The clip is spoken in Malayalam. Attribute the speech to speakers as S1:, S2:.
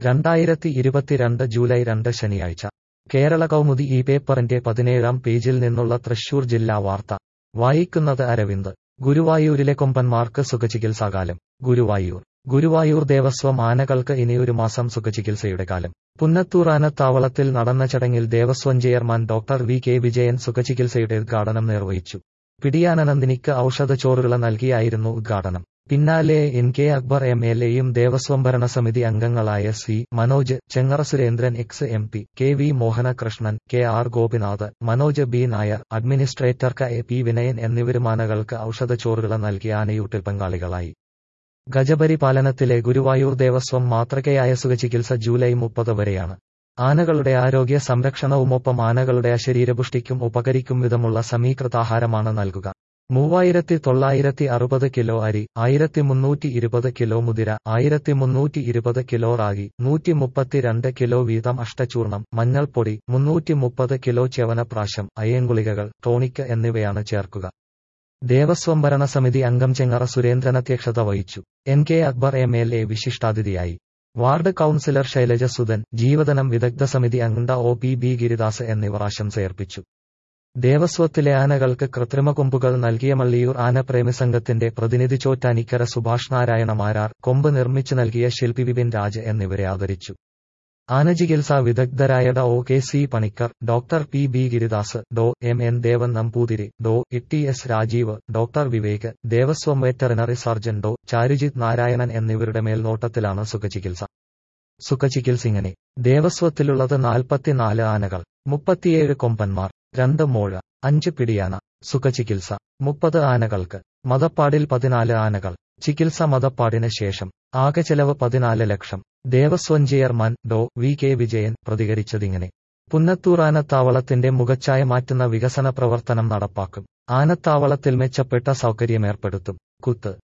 S1: രണ്ടായിരത്തി ഇരുപത്തിരണ്ട് ജൂലൈ രണ്ട് ശനിയാഴ്ച കേരള കൗമുദി ഈ പേപ്പറിന്റെ പതിനേഴാം പേജിൽ നിന്നുള്ള തൃശൂർ ജില്ലാ വാർത്ത വായിക്കുന്നത് അരവിന്ദ് ഗുരുവായൂരിലെ കൊമ്പന്മാർക്ക് സുഖചികിത്സാകാലം ഗുരുവായൂർ ഗുരുവായൂർ ദേവസ്വം ആനകൾക്ക് ഇനിയൊരു മാസം സുഖചികിത്സയുടെ കാലം പുന്നത്തൂർ ആനത്താവളത്തിൽ നടന്ന ചടങ്ങിൽ Devaswom chairman doctor V K Vijayan സുഖചികിത്സയുടെ ഉദ്ഘാടനം നിർവഹിച്ചു പിടിയാനനന്ദിനിക്ക് ഔഷധച്ചോറുകൾ നൽകിയായിരുന്നു ഉദ്ഘാടനം പിന്നാലെ N K Akbar M L എയും ദേവസ്വം ഭരണസമിതി അംഗങ്ങളായ C Manoj Chengara Surendran ex M P K V Mohanakrishnan K R Gopinath Manoj B Nair administrator K P Vinayan എന്നിവരും ആനകൾക്ക് ഔഷധച്ചോറുകൾ നൽകി ആനയൂട്ടിൽ പങ്കാളികളായി ഗജപരിപാലനത്തിലെ ഗുരുവായൂർ ദേവസ്വം മാതൃകയായ സുഖചികിത്സ ജൂലൈ മുപ്പത് വരെയാണ് ആനകളുടെ ആരോഗ്യ സംരക്ഷണവുമൊപ്പം ആനകളുടെ അശരീരപുഷ്ടിക്കും ഉപകരിക്കും വിധമുള്ള സമീകൃതാഹാരമാണ് നൽകുക മൂവായിരത്തി തൊള്ളായിരത്തി അറുപത് കിലോ അരി ആയിരത്തി മുന്നൂറ്റി ഇരുപത് കിലോ മുതിര ആയിരത്തി മുന്നൂറ്റി ഇരുപത് കിലോ റാഗി നൂറ്റി മുപ്പത്തിരണ്ട് കിലോ വീതം അഷ്ടചൂർണം മഞ്ഞൾപ്പൊടി മുന്നൂറ്റി മുപ്പത് കിലോ ചെവനപ്രാശം അയ്യൻഗുളികകൾ ടോണിക്ക് എന്നിവയാണ് ചേർക്കുക ദേവസ്വം ഭരണസമിതി അംഗം ചെങ്ങറ സുരേന്ദ്രൻ അധ്യക്ഷത വഹിച്ചു N K Akbar M L A വിശിഷ്ടാതിഥിയായി വാർഡ് കൌൺസിലർ ശൈലജ സുധൻ ജീവതനം വിദഗ്ധ സമിതി അംഗ ഒ പി ബി ഗിരിദാസ് എന്നിവർ ആശംസയർപ്പിച്ചു ദേവസ്വത്തിലെ ആനകൾക്ക് കൃത്രിമ കൊമ്പുകൾ നൽകിയ മള്ളിയൂർ ആനപ്രേമി സംഘത്തിന്റെ പ്രതിനിധി ചോറ്റാനിക്കര സുഭാഷ് നാരായണ മാരാർ കൊമ്പ് നിർമ്മിച്ചു നൽകിയ ശില്പി വിപിൻ രാജ് എന്നിവരെ ആദരിച്ചു ആനചികിത്സാ വിദഗ്ധരായ Dr K C Panicker doctor P B Giridas Dr M N Devan Namboothiri Dr E S Rajeev doctor Vivek Devaswom veterinary surgeon Dr Charujith Narayanan എന്നിവരുടെ മേൽനോട്ടത്തിലാണ് സുഖചികിത്സ സുഖചികിത്സിങ്ങനെ ദേവസ്വത്തിലുള്ളത് നാൽപ്പത്തിനാല് ആനകൾ മുപ്പത്തിയേഴ് കൊമ്പന്മാർ രണ്ട് മോഴ അഞ്ച് പിടിയാന സുഖചികിത്സ മുപ്പത് ആനകൾക്ക് മതപ്പാടിൽ പതിനാല് ആനകൾ ചികിത്സ മതപ്പാടിന് ശേഷം ആകെ ചെലവ് പതിനാല് ലക്ഷം ദേവസ്വം ചെയർമാൻ ഡോ വി കെ വിജയൻ പ്രതികരിച്ചതിങ്ങനെ പുന്നത്തൂർ ആനത്താവളത്തിന്റെ മുഖച്ഛായ മാറ്റുന്ന വികസന പ്രവർത്തനം നടപ്പാക്കും ആനത്താവളത്തിൽ മെച്ചപ്പെട്ട സൗകര്യമേർപ്പെടുത്തും കുത്ത്